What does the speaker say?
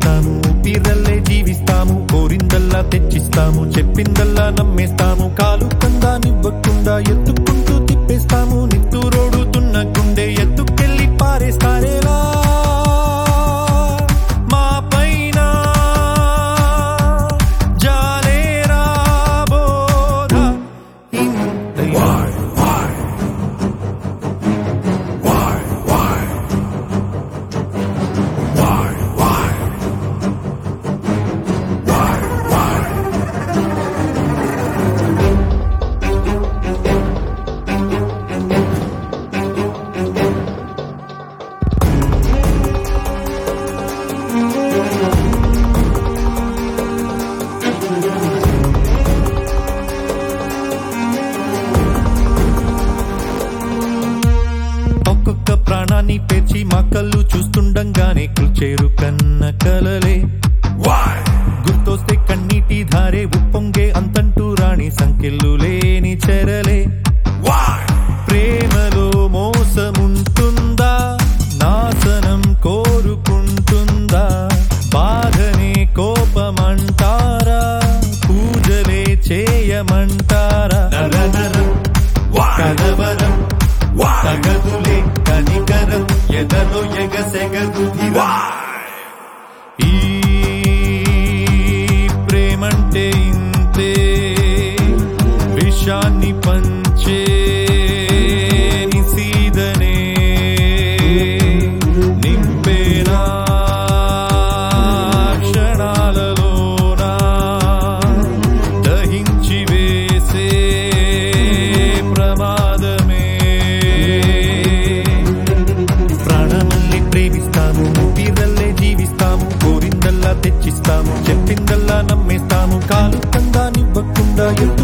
ప్రేమిస్తాము ఊపిరల్లే జీవిస్తాము కోరిందల్లా తెచ్చిస్తాము చెప్పిందల్లా నమ్మేస్తాము కాలు కందానివ్వకుండా ఎత్తుకుంటూ తిప్పేస్తాము నిత్తూరోడుతున్న గుండె ఎత్తుకెళ్ళి పారేస్తారేలా మా పైన జాలేరా బోధ ఇంతయా ఒక్కొక్క ప్రాణాన్ని పేర్చి మా కళ్ళు చూస్తుండగానే కూల్చేరు కన్న కలలే గుర్తొస్తే కన్నీటి ధారే ఉప్పొంగే అంతంటూ రాణి సంఖ్యలు లేని చెరలే ప్రేమలో మోసముంటుందా నాశనం కోరుకుంటుందా బాధనే కోపమంటారా పూజలే చేయమంటారా నరనరం కలవరం తగదులే కనికరం ఎదలో ఎగసెగదు ఈ ప్రేమంటే ఇంతే విషాన్ని పంచే నిసీదనే నింపేనా క్షణాలలోనా దహించి వేసే ప్రమాదమే ప్రాణమల్లి ప్రేమిస్తాము ఊపిరల్లే జీవిస్తాము కోరిందల్లా తెచ్చిస్తాము చెప్పిందల్లా నమ్మేస్తాము కాలు కందానివ్వకుండా ఎత్తు